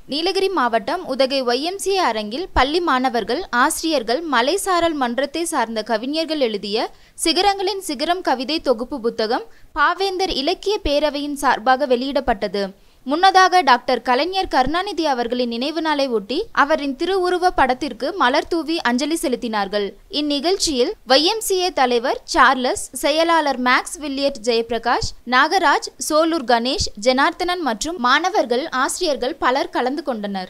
நீலகிரி மாவட்டம் உதகை ஒய்எம்சிஏ அரங்கில் பள்ளி மாணவர்கள் ஆசிரியர்கள் மலைசாரல் மன்றத்தை சார்ந்த கவிஞர்கள் எழுதிய சிகரங்களின் சிகரம் கவிதை தொகுப்பு புத்தகம் பாவேந்தர் இலக்கிய பேரவையின் சார்பாக வெளியிடப்பட்டது முன்னதாக டாக்டர் கலைஞர் கருணாநிதி அவர்களின் நினைவு நாளை ஒட்டி அவரின் திருவுருவ படத்திற்கு மலர் தூவி அஞ்சலி செலுத்தினார்கள் இந்நிகழ்ச்சியில் ஒய்எம்சிஏ தலைவர் சார்லஸ் செயலாளர் மேக்ஸ் வில்லியட் ஜெயபிரகாஷ் நாகராஜ் சோலூர் கணேஷ் ஜனார்த்தனன் மற்றும் மாணவர்கள் ஆசிரியர்கள் பலர் கலந்து கொண்டனர்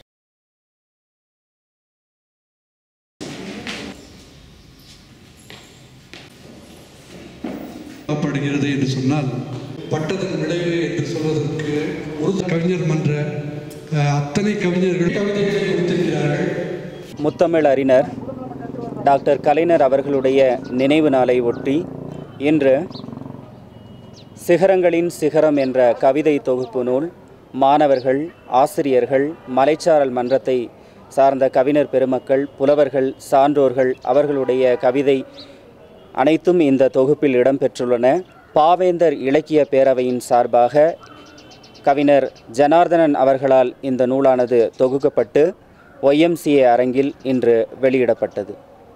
படுகிறது என்று சொன்னால் பட்டதன் விளைவு என்று சொல்வதற்கு ஒரு கவிஞர் மன்ற அஹ், அத்தனை கவிஞர்கள் கவிதைகளை கொடுத்திருக்கிறார்கள் முத்தமிழ் அறிஞர் டாக்டர் கலைஞர் அவர்களுடைய நினைவு நாளை ஒட்டி இன்று சிகரங்களின் சிகரம் என்ற கவிதை தொகுப்பு நூல் மாணவர்கள் ஆசிரியர்கள் மலைச்சாரல் மன்றத்தை சார்ந்த கவிஞர் பெருமக்கள் புலவர்கள் சான்றோர்கள் அவர்களுடைய கவிதை அனைத்தும் இந்த தொகுப்பில் இடம்பெற்றுள்ளன பாவேந்தர் இலக்கிய பேரவையின் சார்பாக கவிஞர் ஜனார்தனன் அவர்களால் இந்த நூலானது தொகுக்கப்பட்டு ஒய்எம்சிஏ அரங்கில் இன்று வெளியிடப்பட்டது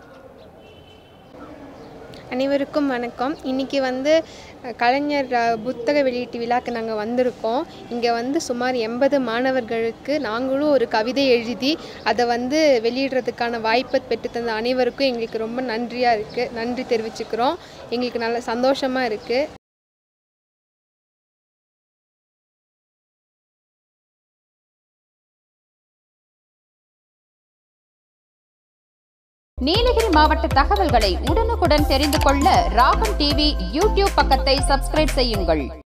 அனைவருக்கும் வணக்கம் இன்னைக்கு வந்து அஹ், கலைஞர் அஹ், புத்தக வெளியீட்டு விழாக்கு நாங்கள் வந்திருக்கோம் இங்கே வந்து சுமார் எண்பது மாணவர்களுக்கு நாங்களும் ஒரு கவிதை எழுதி அதை வந்து வெளியிடுறதுக்கான வாய்ப்பை பெற்றுத்தந்த அனைவருக்கும் எங்களுக்கு ரொம்ப நன்றியாக இருக்குது நன்றி தெரிவிச்சுக்கிறோம் எங்களுக்கு நல்ல சந்தோஷமாக இருக்குது நீலகிரி மாவட்ட தகவல்களை உடனுக்குடன் தெரிந்து கொள்ள ராகம் டிவி யூடியூப் பக்கத்தை சப்ஸ்கிரைப் செய்யுங்கள்